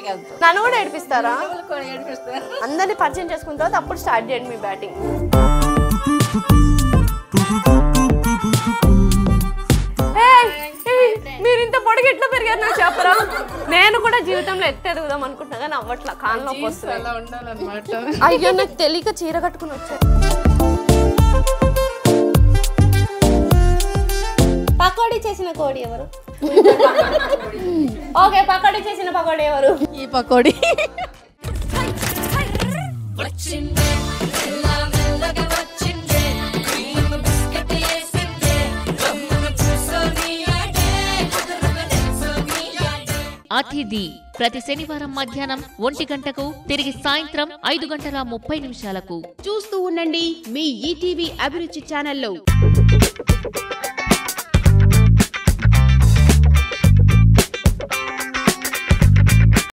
బయటకు వెళ్తాం నన్ను కూడా ఏడిపిస్తారా వాళ్ళు కూడా ఏడిపిస్తారు అందరిని పరిచయం చేసుకున్న తర్వాత అప్పుడు స్టార్ట్ చేయండి మీ బ్యాటింగ్ మీరు ఇంత పొడిగి ఎట్లా పెరిగారు నాకు చెప్పరా నేను కూడా జీవితంలో ఎత్తి ఎదుగుదాం అనుకుంటున్నా కానీ అవ్వట్లా కాళ్ళ నొప్పి వస్తుంది అలా ఉండాలన్నమాట అయ్యో నాకు తెలియక చీర కట్టుకుని వచ్చా పకోడీ చేసిన కోడి ఎవరు ఓకే పకోడీ చేసిన పకోడీ ఎవరు ఈ పకోడీ అతిథి ప్రతి శనివారం మధ్యాహ్నం ఒంటి గంటకు తిరిగి సాయంత్రం ఐదు గంటల ముప్పై నిమిషాలకు చూస్తూ ఉండండి మీ ఈటీవీ అభిరుచి ఛానల్లో